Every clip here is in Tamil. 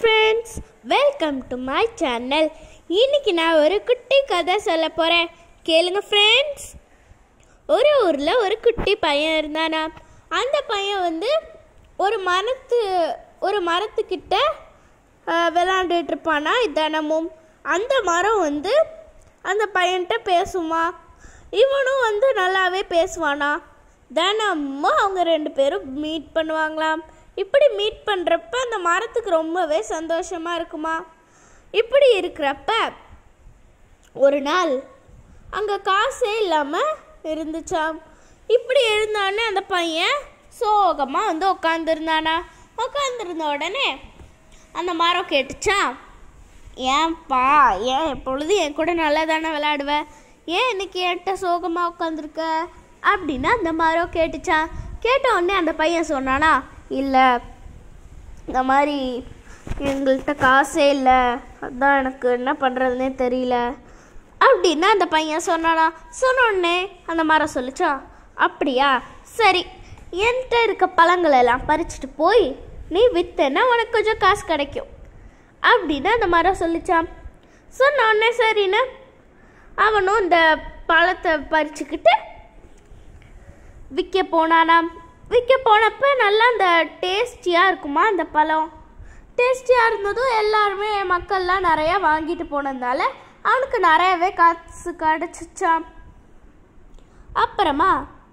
friends welcome to my channel இன்னைக்கு நான் ஒரு குட்டி கதை சொல்ல போகிறேன் கேளுங்க ஃப்ரெண்ட்ஸ் ஒரு ஊரில் ஒரு குட்டி பையன் இருந்தானா அந்த பையன் வந்து ஒரு மரத்து ஒரு மரத்துக்கிட்ட அஹ், விளையாண்டுட்டு இருப்பானா தினமும் அந்த மரம் வந்து அந்த பையன்கிட்ட பேசுமா இவனும் வந்து நல்லாவே பேசுவானா தினமும் அவங்க ரெண்டு பேரும் மீட் பண்ணுவாங்களாம் இப்படி மீட் பண்ணுறப்ப அந்த மரத்துக்கு ரொம்பவே சந்தோஷமாக இருக்குமா இப்படி இருக்கிறப்ப ஒரு நாள் அங்கே காசே இல்லாமல் இருந்துச்சாம் இப்படி இருந்தானே அந்த பையன் சோகமாக வந்து உட்காந்துருந்தானா உட்காந்துருந்த உடனே அந்த மரம் கேட்டுச்சா ஏன்பா ஏன் எப்பொழுதும் என் கூட நல்லா தானே விளையாடுவ ஏன் இன்னைக்கு என்கிட்ட சோகமாக உட்காந்துருக்க அப்படின்னு அந்த மரம் கேட்டுச்சா கேட்ட உடனே அந்த பையன் சொன்னானா இல்லை இந்த மாதிரி எங்கள்கிட்ட காசே இல்லை அதான் எனக்கு என்ன பண்ணுறதுனே தெரியல அப்படின்னா அந்த பையன் சொன்னானா சொன்ன உடனே அந்த மரம் சொல்லுச்சா அப்படியா சரி என்கிட்ட இருக்க பழங்களை எல்லாம் பறிச்சுட்டு போய் நீ வித்தேன்னா உனக்கு கொஞ்சம் காசு கிடைக்கும் அப்படின்னு அந்த மரம் சொல்லிச்சான் சொன்ன உடனே சரின்னு அவனும் இந்த பழத்தை பறிச்சுக்கிட்டு விற்க போனானாம் விற்க போனப்ப நல்லா அந்த டேஸ்டியாக இருக்குமா அந்த பழம் டேஸ்டியாக இருந்ததும் எல்லாருமே மக்கள்லாம் நிறையா வாங்கிட்டு போனதுனால அவனுக்கு நிறையவே காசு கிடச்சிச்சாம் அப்புறமா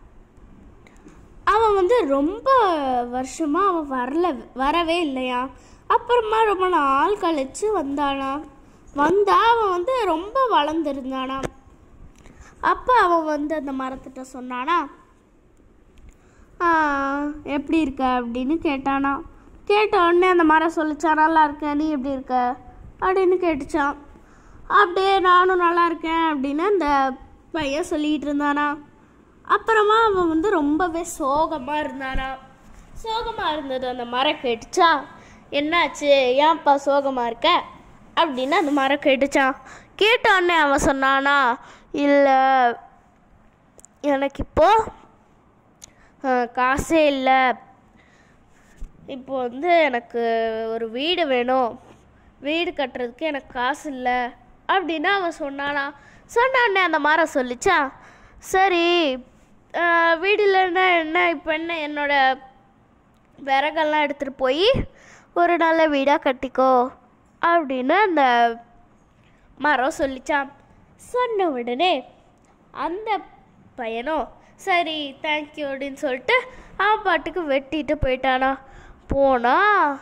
அவன் வந்து ரொம்ப வருஷமாக அவன் வரல வரவே இல்லையா அப்புறமா ரொம்ப நாள் கழிச்சு வந்தானா வந்தா அவன் வந்து ரொம்ப வளர்ந்துருந்தானா அப்போ அவன் வந்து அந்த மரத்திட்ட சொன்னானா "ஆ, எப்படி இருக்க அப்படின்னு கேட்டானா கேட்ட உடனே அந்த மரம் சொல்லிச்சா நல்லா இருக்கேன் நீ எப்படி இருக்க அப்படின்னு கேட்டுச்சான் அப்படியே நானும் நல்லா இருக்கேன் அப்படின்னு அந்த பையன் சொல்லிட்டு இருந்தானா அப்புறமா அவன் வந்து ரொம்பவே சோகமாக இருந்தானா சோகமாக இருந்தது அந்த மரம் கேட்டுச்சா என்னாச்சு ஏன்ப்பா சோகமாக இருக்க அப்படின்னு அந்த மரம் கேட்டுச்சான் கேட்ட உடனே அவன் சொன்னானா இல்லை எனக்கு இப்போ அஹ், காசே இல்லை இப்போ வந்து எனக்கு ஒரு வீடு வேணும் வீடு கட்டுறதுக்கு எனக்கு காசு இல்லை அப்படின்னு அவன் சொன்னானா சொன்ன உடனே அந்த மரம் சொல்லிச்சா சரி அஹ், வீடு இல்லைன்னா என்ன இப்போ என்ன என்னோட விறகெல்லாம் எடுத்துகிட்டு போய் ஒரு நல்ல வீடாக கட்டிக்கோ அப்படின்னு அந்த மரம் சொல்லிச்சான் சொன்ன உடனே அந்த பையனும் சரி தேங்க்யூ அப்படின்னு சொல்லிட்டு அவன் பாட்டுக்கு வெட்டிட்டு போயிட்டானா போனா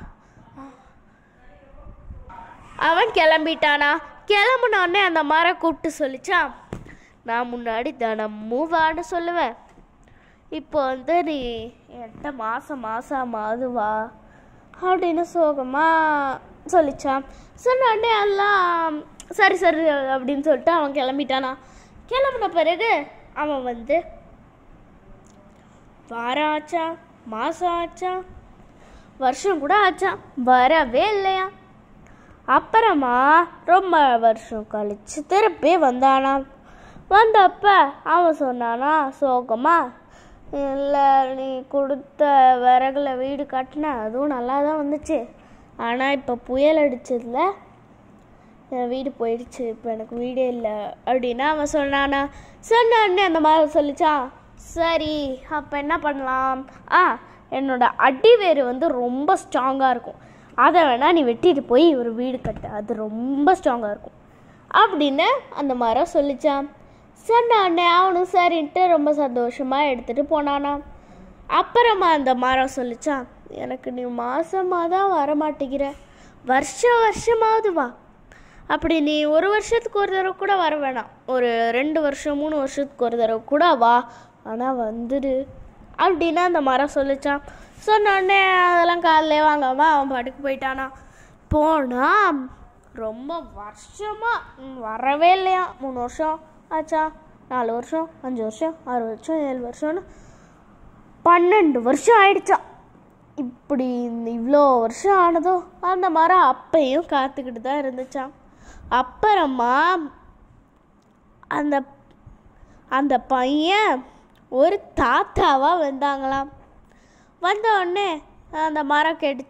அவன் கிளம்பிட்டானா கிளம்புன உடனே அந்த மரம் கூப்பிட்டு சொல்லிச்சான் நான் முன்னாடி தினமும் வான்னு சொல்லுவேன் இப்போ வந்து நீ என்கிட்ட மாதம் மாதமாவது வா அப்படின்னு சோகமாக சொல்லிச்சான் சொன்ன உடனே எல்லாம் சரி சரி அப்படின்னு சொல்லிட்டு அவன் கிளம்பிட்டானா கிளம்புன பிறகு அவன் வந்து வாரம் ஆச்சா மாதம் ஆச்சா வருஷம் கூட ஆச்சா வரவே இல்லையா அப்புறமா ரொம்ப வருஷம் கழிச்சு திருப்பி வந்தானாம் வந்தப்ப அவன் சொன்னானா சோகமா இல்லை நீ கொடுத்த விறகுல வீடு கட்டின அதுவும் நல்லா தான் வந்துச்சு ஆனால் இப்போ புயல் அடிச்சதுல என் வீடு போயிடுச்சு இப்போ எனக்கு வீடே இல்லை அப்படின்னா அவன் சொன்னானா சொன்ன உடனே அந்த மாதிரி சொல்லிச்சான் சரி அப்போ என்ன பண்ணலாம் ஆ என்னோட அடிவேறு வந்து ரொம்ப ஸ்ட்ராங்காக இருக்கும் அதை வேணால் நீ வெட்டிட்டு போய் ஒரு வீடு கட்டு அது ரொம்ப ஸ்ட்ராங்காக இருக்கும் அப்படின்னு அந்த மரம் சொல்லிச்சான் சொன்ன உடனே அவனும் சரின்ட்டு ரொம்ப சந்தோஷமாக எடுத்துகிட்டு போனானாம் அப்புறமா அந்த மரம் சொல்லிச்சான் எனக்கு நீ மாசமாக தான் வர மாட்டேங்கிற வருஷம் வருஷமாவது வா அப்படி நீ ஒரு வருஷத்துக்கு ஒரு தடவை கூட வர வேணாம் ஒரு ரெண்டு வருஷம் மூணு வருஷத்துக்கு ஒரு தடவை கூட வா ஆனால் வந்துடு அப்படின்னா அந்த மரம் சொல்லிச்சான் சொன்ன உடனே அதெல்லாம் காலையிலே வாங்காமல் அவன் பாட்டுக்கு போயிட்டானா போனா ரொம்ப வருஷமா ம், வரவே இல்லையா மூணு வருஷம் ஆச்சா நாலு வருஷம் அஞ்சு வருஷம் ஆறு வருஷம் ஏழு வருஷம்னு பன்னெண்டு வருஷம் ஆயிடுச்சா இப்படி இந்த இவ்வளோ வருஷம் ஆனதோ அந்த மரம் அப்பையும் காத்துக்கிட்டு தான் இருந்துச்சாம் அப்புறமா அந்த அந்த பையன் ஒரு தாத்தாவாக வந்தாங்களாம் வந்த உடனே அந்த மரம் கேட்டுச்சான்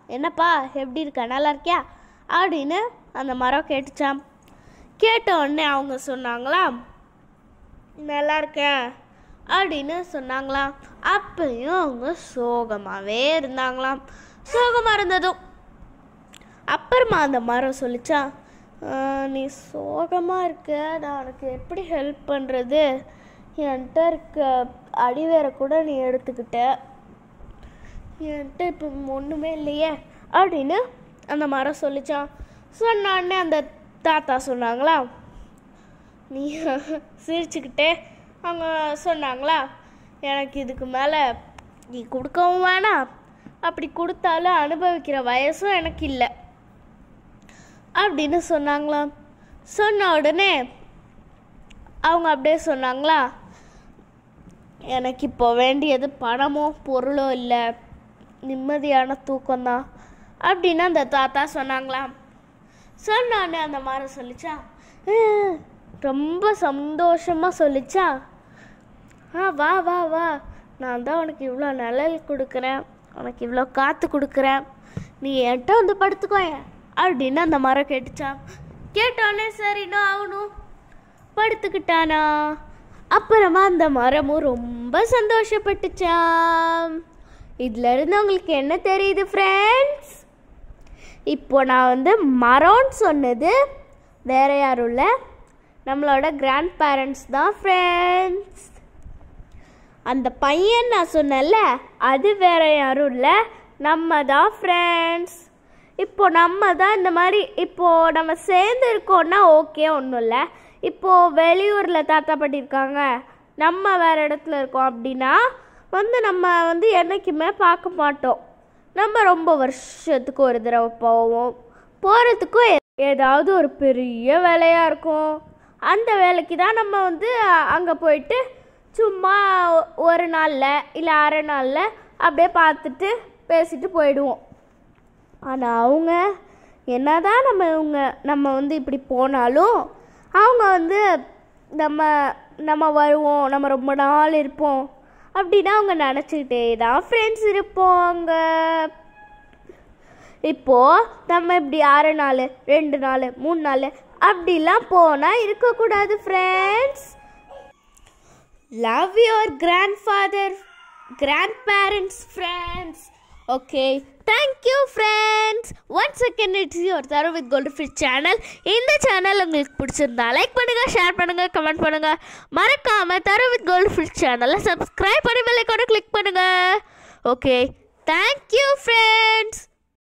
என்னப்பா எப்படி இருக்க நல்லா இருக்கியா அப்படின்னு அந்த மரம் கேட்டுச்சாம் கேட்ட உடனே அவங்க சொன்னாங்களாம் நல்லா இருக்கேன் அப்படின்னு சொன்னாங்களாம் அப்பயும் அவங்க சோகமாகவே இருந்தாங்களாம் சோகமாக இருந்ததும் அப்புறமா அந்த மரம் சொல்லிச்சா "ஆஹ், நீ சோகமாக இருக்க நான் உனக்கு எப்படி ஹெல்ப் பண்ணுறது என்கிட்ட இருக்க அடிவேரை கூட நீ எடுத்துக்கிட்ட என்கிட்ட இப்போ ஒன்றுமே இல்லையே அப்படின்னு அந்த மரம் சொல்லிச்சான் சொன்ன உடனே அந்த தாத்தா சொன்னாங்களா நீ சிரிச்சுக்கிட்டே அவங்க சொன்னாங்களா எனக்கு இதுக்கு மேலே நீ கொடுக்கவும் வேணாம் அப்படி கொடுத்தாலும் அனுபவிக்கிற வயசும் எனக்கு இல்லை அப்படின்னு சொன்னாங்களாம் சொன்ன உடனே அவங்க அப்படியே சொன்னாங்களா எனக்கு இப்போ வேண்டியது பணமோ பொருளோ இல்லை நிம்மதியான தூக்கம்தான் அப்படின்னு அந்த தாத்தா சொன்னாங்களாம் சொன்னானே அந்த மரம் சொல்லிச்சா "அஹ், ரொம்ப சந்தோஷமாக சொல்லிச்சா ஆ வா வா வா நான் தான் உனக்கு இவ்வளோ நிழல் கொடுக்குறேன் உனக்கு இவ்வளோ காற்று கொடுக்குறேன் நீ என்கிட்ட வந்து படுத்துக்கோயேன் அப்படின்னு அந்த மரம் கேட்டுச்சா கேட்டோடனே சரின்னு அவனும் படுத்துக்கிட்டானா அப்புறமா அந்த மரமும் ரொம்ப சந்தோஷப்பட்டுச்சாம் இதுல இருந்து உங்களுக்கு என்ன தெரியுது ஃப்ரெண்ட்ஸ் இப்போ நான் வந்து மரம்னு சொன்னது வேற யாரும் இல்லை நம்மளோட கிராண்ட் பேரண்ட்ஸ் தான் ஃப்ரெண்ட்ஸ் அந்த பையன் நான் சொன்னேன்ல அது வேற யாரும் இல்லை நம்ம தான் ஃப்ரெண்ட்ஸ் இப்போ நம்ம தான் இந்த மாதிரி இப்போ நம்ம சேர்ந்து இருக்கோம்னா ஓகே ஒன்றும் இல்லை இப்போ வெளியூரில் தாத்தா பாட்டி இருக்காங்க நம்ம வேற இடத்துல இருக்கோம் அப்படின்னா வந்து நம்ம வந்து என்றைக்குமே பார்க்க மாட்டோம் நம்ம ரொம்ப வருஷத்துக்கு ஒரு தடவை போவோம் போகிறதுக்கும் ஏதாவது ஒரு பெரிய வேலையாக இருக்கும் அந்த வேலைக்கு தான் நம்ம வந்து அங்கே போயிட்டு சும்மா ஒ- ஒரு நாளில் இல்லை அரை நாளில் அப்படியே பார்த்துட்டு பேசிட்டு போயிடுவோம் ஆனால் அவங்க என்னதான் நம்ம இவங்க நம்ம வந்து இப்படி போனாலும் அவங்க வந்து நம்ம நம்ம வருவோம் நம்ம ரொம்ப நாள் இருப்போம் அப்படின்னா அவங்க நினச்சிக்கிட்டே தான் ஃப்ரெண்ட்ஸ் இருப்போம் அங்கே இப்போ நம்ம இப்படி ஆறு நாள் ரெண்டு நாள் மூணு நாள் அப்படிலாம் போனால் இருக்கக்கூடாது friends love your grandfather grandparents friends okay thank you friends once again it's your தரு with gold fish channel இந்த சேனல் உங்களுக்கு பிடிச்சிருந்தா லைக் பண்ணுங்க ஷேர் பண்ணுங்க கமெண்ட் பண்ணுங்க மறக்காம தரு with gold fish சேனலை சப்ஸ்கிரைப் பண்ணி பெல் ஐக்கானை கிளிக் பண்ணுங்க ஓகே thank you friends